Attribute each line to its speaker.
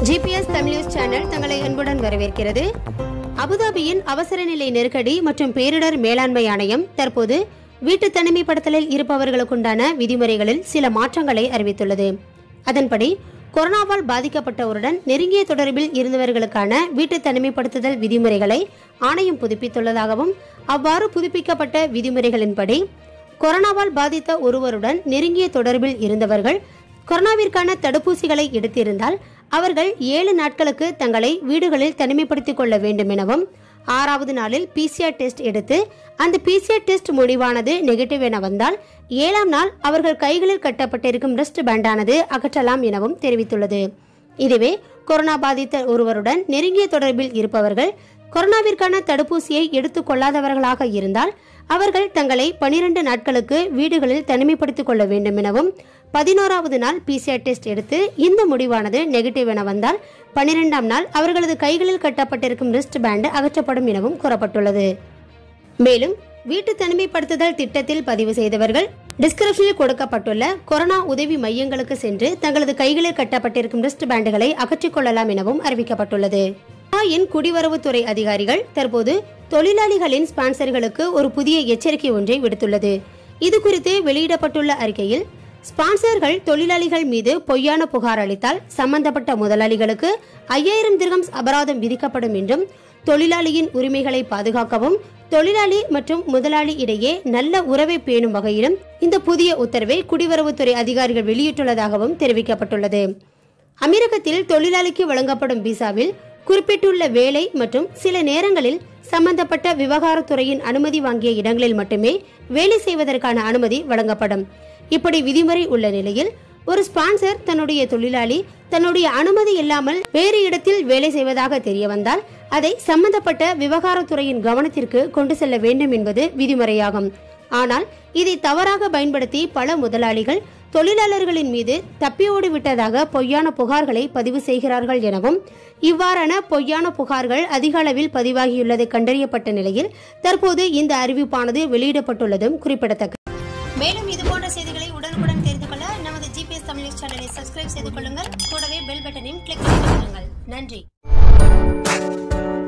Speaker 1: GPS Tamil news channel தங்களை அன்புடன் வரவேற்கிறது அபுதாபியின் அவசர நிலை நெருக்கடி மற்றும் பேரிடர் மேலாண்மை ஆணையம் தற்போது வீட்டு தனிமைப்படுத்தலில் இருப்பவர்களுக்குண்டான விதிமுறைகளில் சில மாற்றங்களை அறிவித்துள்ளது அதன்படி கொரோனாவால் பாதிக்கப்பட்டவருடன் நெருங்கிய தொடர்பில் இருந்தவர்களுக்கான வீட்டு தனிமைப்படுத்துதல் விதிமுறைகளை ஆணையம் புதுப்பித்துள்ளதாகவும் அவ்வாறு புதுப்பிக்கப்பட்ட விதிமுறைகளின்படி கொரோனாவால் பாதித்த ஒருவருடன் நெருங்கிய தொடர்பில் இருந்தவர்கள் கொரோனாவிற்கான தடுப்பூசிகளை எடுத்திருந்தால் அவர்கள் ஏழு நாட்களுக்கு தங்களை வீடுகளில் தனிமைப்படுத்திக் கொள்ள வேண்டும் எனவும் ஆறாவது நாளில் பிசிஆர் டெஸ்ட் எடுத்து அந்த பிசிஆர் டெஸ்ட் முடிவானது நெகட்டிவ் என வந்தால் ஏழாம் நாள் அவர்கள் கைகளில் கட்டப்பட்டிருக்கும் ரிஸ்ட் பேண்டானது அகற்றலாம் எனவும் தெரிவித்துள்ளது இதுவே கொரோனா பாதித்த ஒருவருடன் நெருங்கிய தொடர்பில் இருப்பவர்கள் கொரோனாவிற்கான தடுப்பூசியை எடுத்துக் கொள்ளாதவர்களாக இருந்தால் அவர்கள் தங்களை பனிரெண்டு நாட்களுக்கு வீடுகளில் தனிமைப்படுத்திக் கொள்ள வேண்டும் எனவும் பதினோராவது நாள் பிசிஆர் டெஸ்ட் எடுத்து இந்த முடிவானது நெகட்டிவ் என வந்தால் பனிரெண்டாம் நாள் அவர்களது கைகளில் கட்டப்பட்டிருக்கும் ரிஸ்ட் பேண்ட் அகற்றப்படும் எனவும் கூறப்பட்டுள்ளது மேலும் வீட்டு தனிமைப்படுத்துதல் திட்டத்தில் பதிவு செய்தவர்கள் டிஸ்கிரிப்ஷனில் கொடுக்கப்பட்டுள்ள கொரோனா உதவி மையங்களுக்கு சென்று தங்களது கைகளில் கட்டப்பட்டிருக்கும் ரிஸ்ட் பேண்டுகளை அகற்றிக் கொள்ளலாம் எனவும் அறிவிக்கப்பட்டுள்ளது துபாயின் குடிவரவுத்துறை அதிகாரிகள் தற்போது தொழிலாளிகளின் ஸ்பான்சர்களுக்கு ஒரு புதிய எச்சரிக்கை ஒன்றை விடுத்துள்ளது இது குறித்து வெளியிடப்பட்டுள்ள அறிக்கையில் ஸ்பான்சர்கள் தொழிலாளிகள் மீது பொய்யான புகார் அளித்தால் சம்பந்தப்பட்ட முதலாளிகளுக்கு ஐயாயிரம் திர்கம்ஸ் அபராதம் விதிக்கப்படும் என்றும் தொழிலாளியின் உரிமைகளை பாதுகாக்கவும் தொழிலாளி மற்றும் முதலாளி இடையே நல்ல உறவை பேணும் வகையிலும் இந்த புதிய உத்தரவை குடிவரவுத்துறை அதிகாரிகள் வெளியிட்டுள்ளதாகவும் தெரிவிக்கப்பட்டுள்ளது அமீரகத்தில் தொழிலாளிக்கு வழங்கப்படும் விசாவில் குறிப்பிட்டுள்ள வேலை மற்றும் சில நேரங்களில் சம்பந்தப்பட்ட விவகாரத்துறையின் அனுமதி வாங்கிய இடங்களில் மட்டுமே வேலை செய்வதற்கான அனுமதி வழங்கப்படும் இப்படி விதிமுறை உள்ள நிலையில் ஒரு ஸ்பான்சர் தன்னுடைய தொழிலாளி தன்னுடைய அனுமதி இல்லாமல் வேறு இடத்தில் வேலை செய்வதாக தெரிய வந்தால் அதை சம்பந்தப்பட்ட விவகாரத்துறையின் கவனத்திற்கு கொண்டு செல்ல வேண்டும் என்பது விதிமுறையாகும் ஆனால் இதை தவறாக பயன்படுத்தி பல முதலாளிகள் தொழிலாளர்களின் மீது தப்பியோடி விட்டதாக பொய்யான புகார்களை பதிவு செய்கிறார்கள் எனவும் இவ்வாறான பொய்யான புகார்கள் அதிக அளவில் பதிவாகியுள்ளது கண்டறியப்பட்ட நிலையில் தற்போது இந்த அறிவிப்பானது வெளியிடப்பட்டுள்ளதும் குறிப்பிடத்தக்கது மேலும் இது போன்ற செய்திகளை உடனுக்குடன் தெரிந்து கொள்ள நமது ஜிபிஎஸ் தமிழ் நியூஸ் சேனலை சப்ஸ்கிரைப் செய்து கொள்ளுங்கள் கூடவே பெல் பட்டனையும் கிளிக் செய்து கொள்ளுங்கள் நன்றி